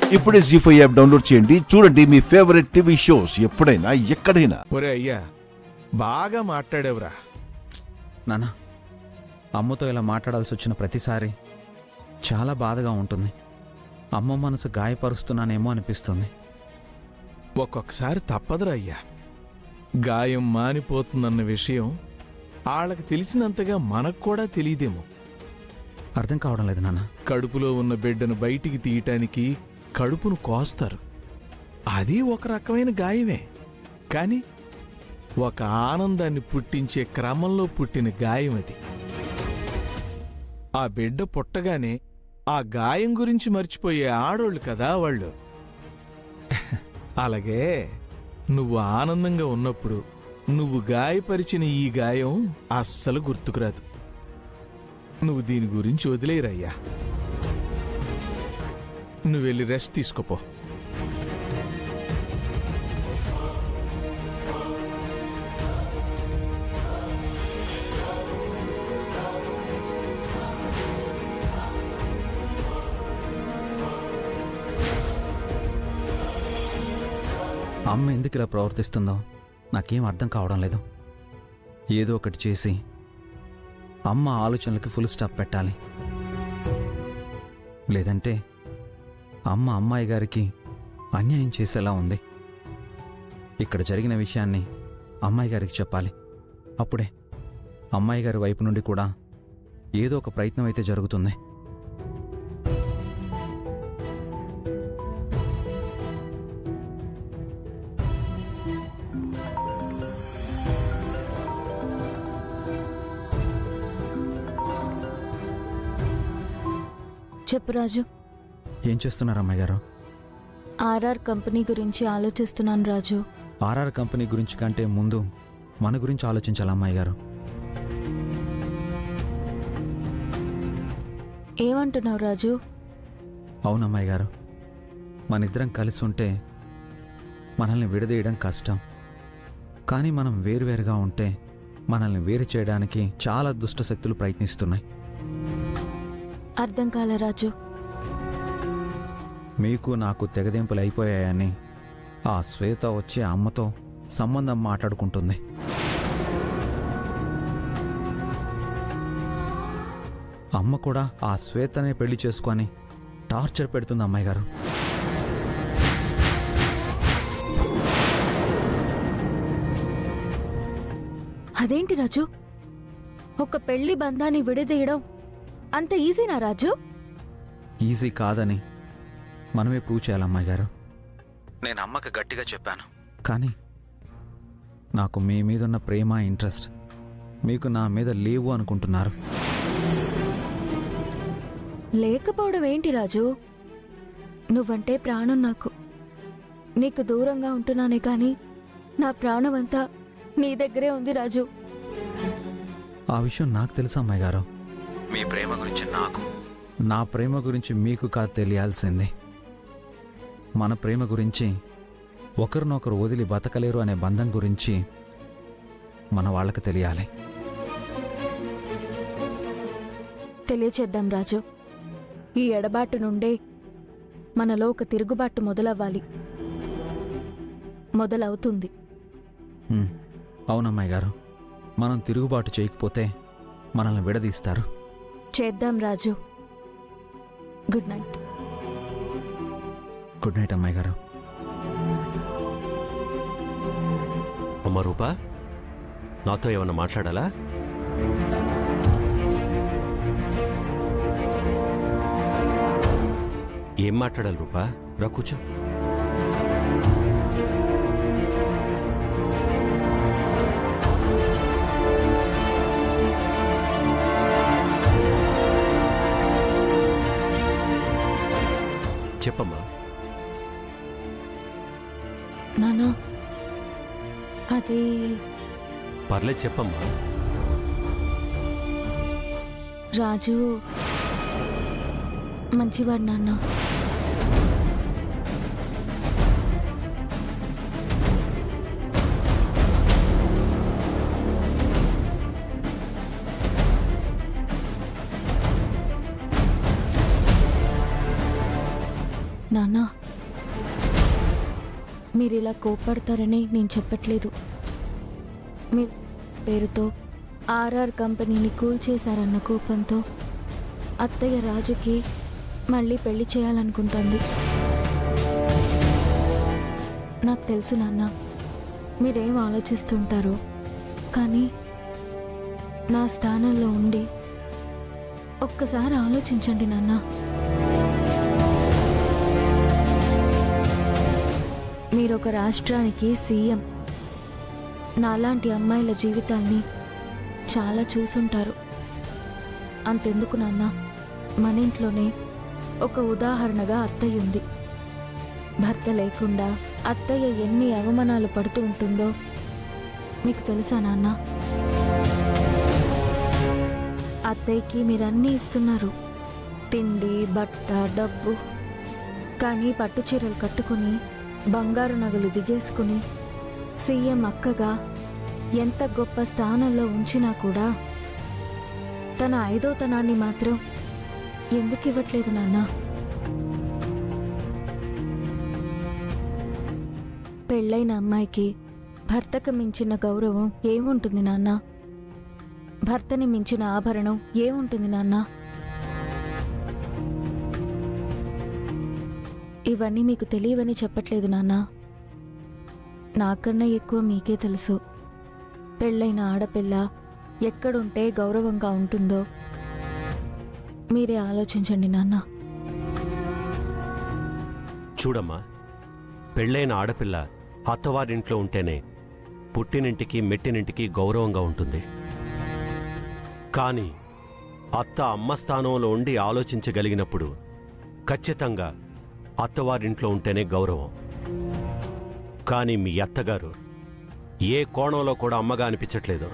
ఇప్పుడే G five app download చేయండి చూడండి మీ ఫేవరెట్ టీవీ షోస్ ఎప్పుడైనా ఎక్కడైనా ఒరే అయ్యా బాగా మాట్లాడేవురా నాన్న అమ్మతో ఇలా మాట్లాడాల్సి వచ్చిన ప్రతిసారి చాలా బాధగా ఉంటుంది అమ్మ మనసు గాయపరుస్తున్నానేమో అనిపిస్తుంది ఒక్కొక్కసారి తప్పదురా అయ్యా గాయం మానిపోతుందన్న విషయం వాళ్ళకి తెలిసినంతగా మనకు కూడా తెలియదేమో అర్థం కావడం లేదు నాన్న కడుపులో ఉన్న బిడ్డను బయటికి తీయటానికి కడుపును కోస్తారు అది ఒక రకమైన గాయమే కానీ ఒక ఆనందాన్ని పుట్టించే క్రమంలో పుట్టిన గాయం అది ఆ బిడ్డ పుట్టగానే ఆ గాయం గురించి మర్చిపోయే ఆడోళ్ళు కదా వాళ్ళు అలాగే నువ్వు ఆనందంగా ఉన్నప్పుడు నువ్వు గాయపరిచిన ఈ గాయం అస్సలు గుర్తుకురాదు నువ్వు దీని గురించి వదిలేరయ్యా నువ్వు వెళ్ళి రెస్ట్ తీసుకోపో అమ్మ ఎందుకు ఇలా ప్రవర్తిస్తుందో నాకేం అర్థం కావడం లేదు ఏదో ఒకటి చేసి అమ్మ ఆలోచనలకి ఫుల్ స్టాప్ పెట్టాలి లేదంటే అమ్మ అమ్మాయి గారికి అన్యాయం చేసేలా ఉంది ఇక్కడ జరిగిన విషయాన్ని అమ్మాయి గారికి చెప్పాలి అప్పుడే అమ్మాయి గారి వైపు నుండి కూడా ఏదో ఒక ప్రయత్నం అయితే జరుగుతుంది చెప్పు రాజు ఏం చేస్తున్నారు అమ్మాయి గారు ఆర్ఆర్ కంపెనీ గురించి ఆలోచిస్తున్నాను రాజు ఆర్ఆర్ కంపెనీ గురించి కంటే ముందు మన గురించి ఆలోచించాలి అమ్మాయి గారు ఏమంటున్నావు రాజు అవును అమ్మాయి గారు మనిద్దరం కలిసి ఉంటే మనల్ని విడదీయడం కష్టం కానీ మనం వేరువేరుగా ఉంటే మనల్ని వేరు చేయడానికి చాలా దుష్ట శక్తులు ప్రయత్నిస్తున్నాయి అర్థం కాల రాజు మీకు నాకు తెగదెంపులు అయిపోయాయని ఆ శ్వేత వచ్చి అమ్మతో సంబంధం మాట్లాడుకుంటుంది అమ్మ కూడా ఆ శ్వేతనే పెళ్లి చేసుకొని టార్చర్ పెడుతుంది అమ్మాయి గారు అదేంటి రాజు ఒక పెళ్లి బంధాన్ని విడదీయడం అంత ఈజీనా రాజు ఈజీ కాదని మనమే ప్రూవ్ చేయాలి అమ్మాయి గారు నేను అమ్మకి గట్టిగా చెప్పాను కానీ నాకు మీ మీదున్న ప్రేమ ఇంట్రెస్ట్ మీకు నా మీద లేవు అనుకుంటున్నారు లేకపోవడం ఏంటి రాజు నువ్వంటే ప్రాణం నాకు నీకు దూరంగా ఉంటున్నానే కానీ నా ప్రాణం అంతా నీ దగ్గరే ఉంది రాజు ఆ విషయం నాకు తెలుసు అమ్మాయి గారు మీ ప్రేమ గురించి నాకు నా ప్రేమ గురించి మీకు కాదు తెలియాల్సింది మన ప్రేమ గురించి ఒకరినొకరు వదిలి బతకలేరు అనే బంధం గురించి మన వాళ్ళకి తెలియాలి తెలియచేద్దాం రాజు ఈ ఎడబాటు నుండే మనలో ఒక తిరుగుబాటు మొదలవ్వాలి మొదలవుతుంది ఉమ్, అవునమ్మాయి గారు మనం తిరుగుబాటు చేయకపోతే మనల్ని విడదీస్తారు చేద్దాం Raju good night good night అమ్మాయి గారు అమ్మ రూపా నాతో ఏమన్నా మాట్లాడాలా ఏం మాట్లాడాలి రూపా రా కూర్చో చెప్పమ్మా నానా అది పర్లేదు చెప్పమ్మా రాజు మంచివాడు నాన్న నాన్న మీరు ఇలా కోప్పడతారని నేను చెప్పట్లేదు మీ పేరుతో ఆర్ఆర్ కంపెనీని కూల్చేశారన్న కోపంతో అత్తయ్య రాజుకి మళ్ళీ పెళ్లి చేయాలనుకుంటోంది నాకు తెలుసు నాన్న మీరేం ఆలోచిస్తుంటారో కానీ నా స్థానంలో ఉండి ఒక్కసారి ఆలోచించండి నాన్న మీరు ఒక రాష్ట్రానికి సీఎం నాలాంటి అమ్మాయిల జీవితాల్ని చాలా చూసుంటారు అంతెందుకు నాన్న మన ఇంట్లోనే ఒక ఉదాహరణగా అత్తయ్య ఉంది భర్త లేకుండా అత్తయ్య ఎన్ని అవమానాలు పడుతూ ఉంటుందో మీకు తెలుసా నాన్న అత్తయ్యకి మీరన్నీ ఇస్తున్నారు తిండి బట్ట డబ్బు కానీ పట్టు చీరలు కట్టుకుని బంగారు నగలు దిగేసుకుని సీఎం అక్కగా ఎంత గొప్ప స్థానంలో ఉంచినా కూడా తన ఐదోతనాన్ని మాత్రం ఎందుకు ఇవ్వట్లేదు నాన్న పెళ్ళైన అమ్మాయికి భర్తకు మించిన గౌరవం ఏముంటుంది నాన్న భర్తని మించిన ఆభరణం ఏముంటుంది నాన్న ఇవన్నీ మీకు తెలియవని చెప్పట్లేదు నాన్న నాకన్నా ఎక్కువ మీకే తెలుసు పెళ్ళైన ఆడపిల్ల ఎక్కడుంటే గౌరవంగా ఉంటుందో మీరే ఆలోచించండి నాన్న చూడమ్మా పెళ్ళైన ఆడపిల్ల అత్తవారింట్లో ఉంటేనే పుట్టినింటికి మెట్టినింటికి గౌరవంగా ఉంటుంది కానీ అత్త అమ్మ స్థానంలో ఉండి ఆలోచించగలిగినప్పుడు ఖచ్చితంగా అత్తవారింట్లో ఉంటేనే గౌరవం కానీ మీ అత్తగారు ఏ కోణంలో కూడా అమ్మగా అనిపించట్లేదు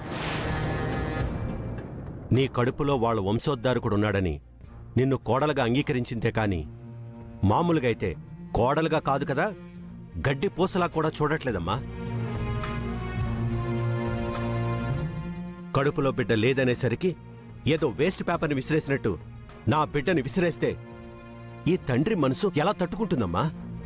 నీ కడుపులో వాళ్ళ వంశోద్ధారకుడు ఉన్నాడని నిన్ను కోడలుగా అంగీకరించిందే కాని మామూలుగా అయితే కోడలుగా కాదు కదా గడ్డి పూసలా కూడా చూడట్లేదమ్మా కడుపులో బిడ్డ లేదనేసరికి ఏదో వేస్ట్ పేపర్ని విసిరేసినట్టు నా బిడ్డని విసిరేస్తే ఈ తండ్రి మనసు ఎలా తట్టుకుంటుందమ్మా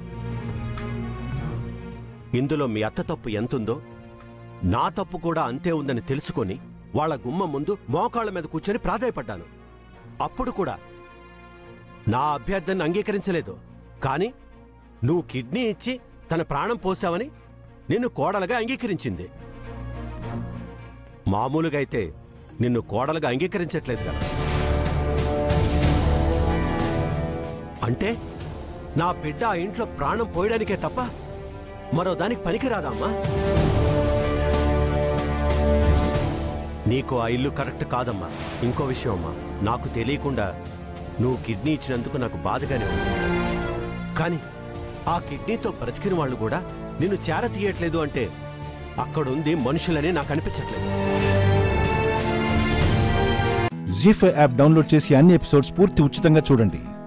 ఇందులో మీ అత్త తప్పు ఎంతుందో నా తప్పు కూడా అంతే ఉందని తెలుసుకొని వాళ్ళ గుమ్మ ముందు మోకాళ్ళ మీద కూర్చొని ప్రాధాయపడ్డాను అప్పుడు కూడా నా అభ్యర్థాన్ని అంగీకరించలేదు కానీ నువ్వు కిడ్నీ ఇచ్చి తన ప్రాణం పోసావని నిన్ను కోడలుగా అంగీకరించింది మామూలుగా అయితే నిన్ను కోడలుగా అంగీకరించట్లేదు కదా అంటే నా బిడ్డ ఆ ఇంట్లో ప్రాణం పోయడానికే తప్ప మరో దానికి పనికిరాదమ్మా నీకు ఆ ఇల్లు కరెక్ట్ కాదమ్మా ఇంకో విషయం అమ్మా నాకు తెలియకుండా నువ్వు కిడ్నీ ఇచ్చినందుకు నాకు బాధగానే ఉంది కానీ ఆ కిడ్నీతో బ్రతికిన వాళ్ళు కూడా నిన్ను చేర తీయట్లేదు అంటే అక్కడుంది మనుషులని నాకు అనిపించట్లేదు జీ ఫైవ్ యాప్ డౌన్లోడ్ చేసి అన్ని ఎపిసోడ్స్ పూర్తి ఉచితంగా చూడండి